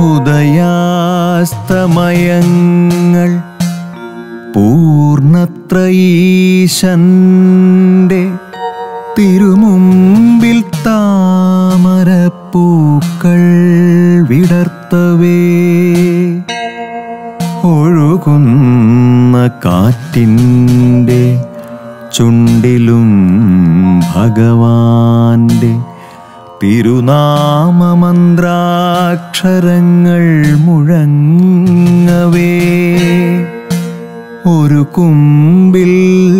ഉദയാസ്തമയങ്ങൾ പൂർണത്രയീശന്റെ തിരുമുമ്പിൽ താമരപ്പൂക്കൾ വിടർത്തവേ ഒഴുകുന്ന കാറ്റിൻ്റെ ചുണ്ടിലും ഭഗവാന്റെ തിരുനാമമന്ത്രാക്ഷരങ്ങൾ മുഴങ്ങവേ ഒരു കുമ്പിൽ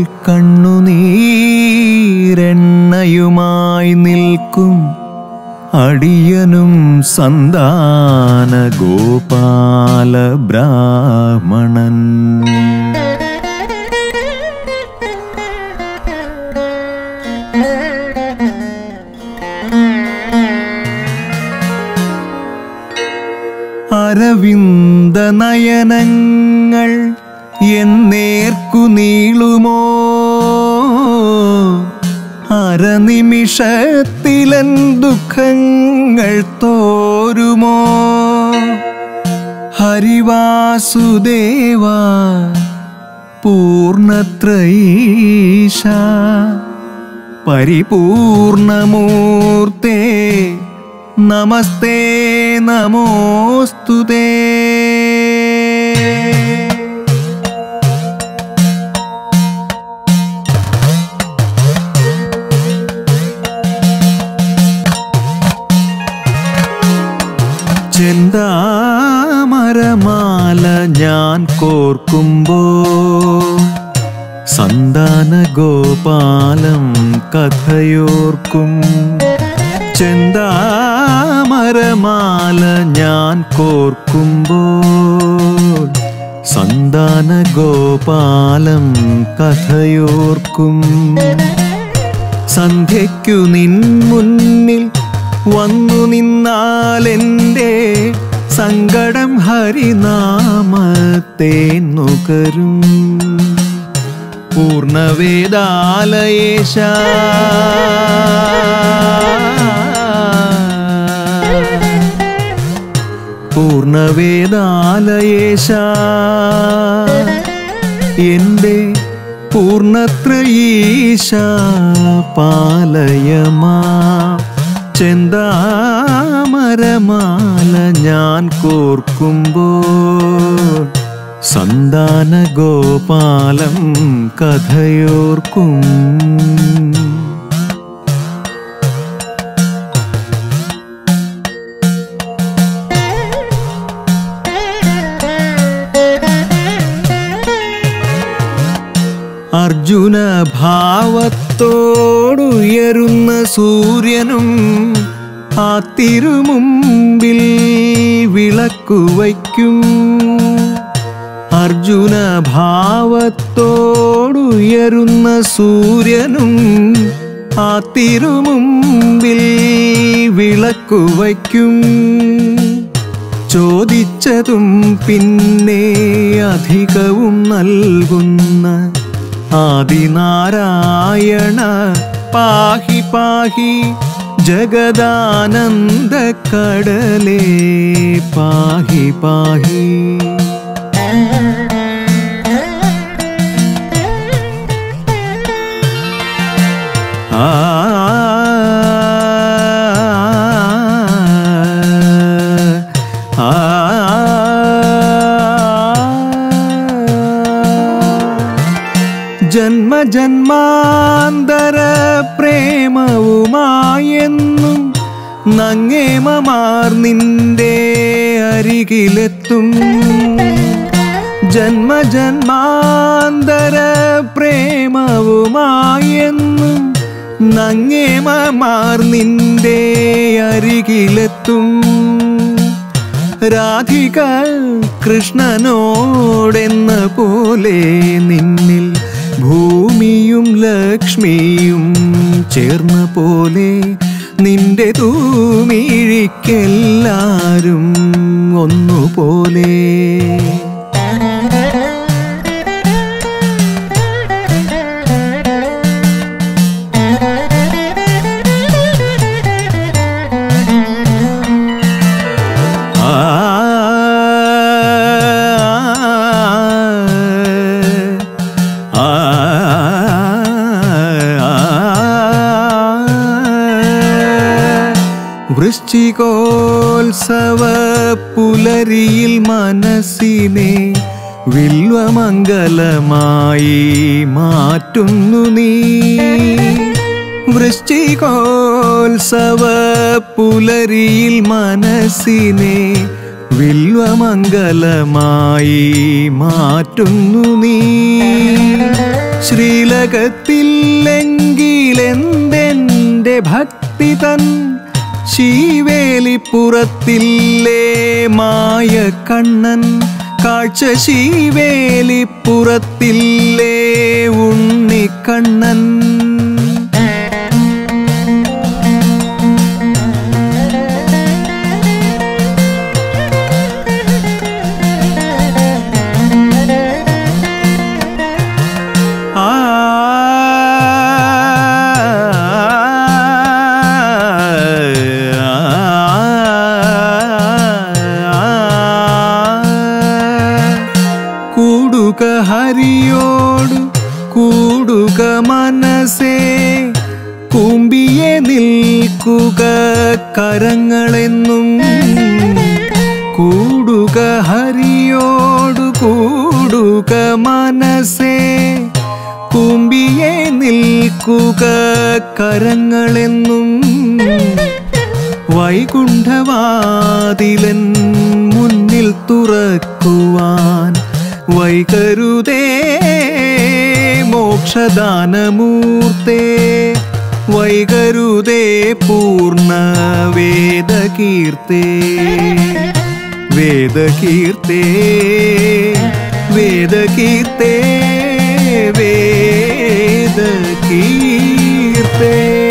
കണ്ണുനീരെണ്ണയുമായി നിൽക്കും അടിയനും സന്താന ഗോപാല ബ്രാഹ്മണൻ അരവിന്ദ നയനങ്ങൾ എന്നേർക്കു നീളുമോ അരനിമിഷത്തിലൻ ദുഃഖങ്ങൾ തോരുമോ ഹരിവാസുദേവ പൂർണത്രയീശ പരിപൂർണമൂർത്തേ നമസ്തേ നമോസ്തുതേ ചെന്താമരമാല ഞാൻ കോർക്കുമ്പോ സന്താന ഗോപാലം കഥയോർക്കും ചെന്താമരമാല ഞാൻ കോർക്കുമ്പോൾ സന്താന ഗോപാലം കഥയോർക്കും സന്ധ്യയ്ക്കു നിൻ മുന്നിൽ വന്നു നിന്നാലെൻ്റെ സങ്കടം ഹരിനാമത്തെ നുകരും പൂർണ്ണവേദാലയേശ പൂർണ്ണവേദാലയേശ എൻ്റെ പൂർണ്ണത്രയീശ പാലയമാ ചെന്താമരമാല ഞാൻ കോർക്കുമ്പോൾ സന്താന ഗോപാലം കഥയോർക്കും അർജുന ഭാവത്തോടുയരുന്ന സൂര്യനും ആ തിരുമുമ്പിൽ വിളക്കു വയ്ക്കും അർജുന ഭാവത്തോടുയരുന്ന സൂര്യനും ആ തിരുമുമ്പിൽ വിളക്കു വയ്ക്കും ചോദിച്ചതും പിന്നെ അധികവും നൽകുന്ന ആദിനാരായണ പാഹി പാഹി ജഗദാനന്ദ കടലേ പാഹി പാഹി ആ ആ ജന്മജന്മാന്തര പ്രേമവുമായെന്നും നങ്ങേമമാർ നിന്റെ അരികിലെത്തും ജന്മജന്മാന്തര പ്രേമവുമായെന്നും നങ്ങേമമാർ നിന്റെ അരികിലെത്തും രാധിക കൃഷ്ണനോടെന്ന പോലെ നിന്നിൽ ഭൂമിയും ലക്ഷ്മിയും ചേർന്ന പോലെ നിന്റെ തൂമിഴിക്കെല്ലാരും ഒന്നുപോലെ ആ വൃശ്ചികോത്സവ പുലരിയിൽ മനസ്സിനെ വില്വമംഗലമായി മാറ്റുന്നു നീ വൃശ്ചികോത്സവ പുലരിയിൽ മനസ്സിനെ വില്വമംഗലമായി മാറ്റുന്നു നീ ശ്രീലകത്തില്ലെങ്കിലെന്തെൻ്റെ ഭക്തി തൻ ശീവേലിപ്പുറത്തില്ലേ മായ കണ്ണൻ കാഴ്ച ശീവേലിപ്പുറത്തില്ലേ ഉണ്ണിക്കണ്ണൻ കൂടുക ഹരിയോട് കൂടുക മനസ്സേ കുമ്പിയെ നിൽക്കുക കരങ്ങളെന്നും കൂടുക ഹരിയോട് കൂടുക മനസ്സേ കുമ്പിയെ നിൽക്കുക കരങ്ങളെന്നും വൈകുണ്ഠവാതിലൻ മുന്നിൽ തുറക്കുവാൻ വൈകരുതേ മോക്ഷദാനമൂർത്തേ വൈകരുതേ പൂർണ്ണ വേദകീർത്തേ വേദകീർത്തേ വേദകീർത്തേ വേദകീർത്തേ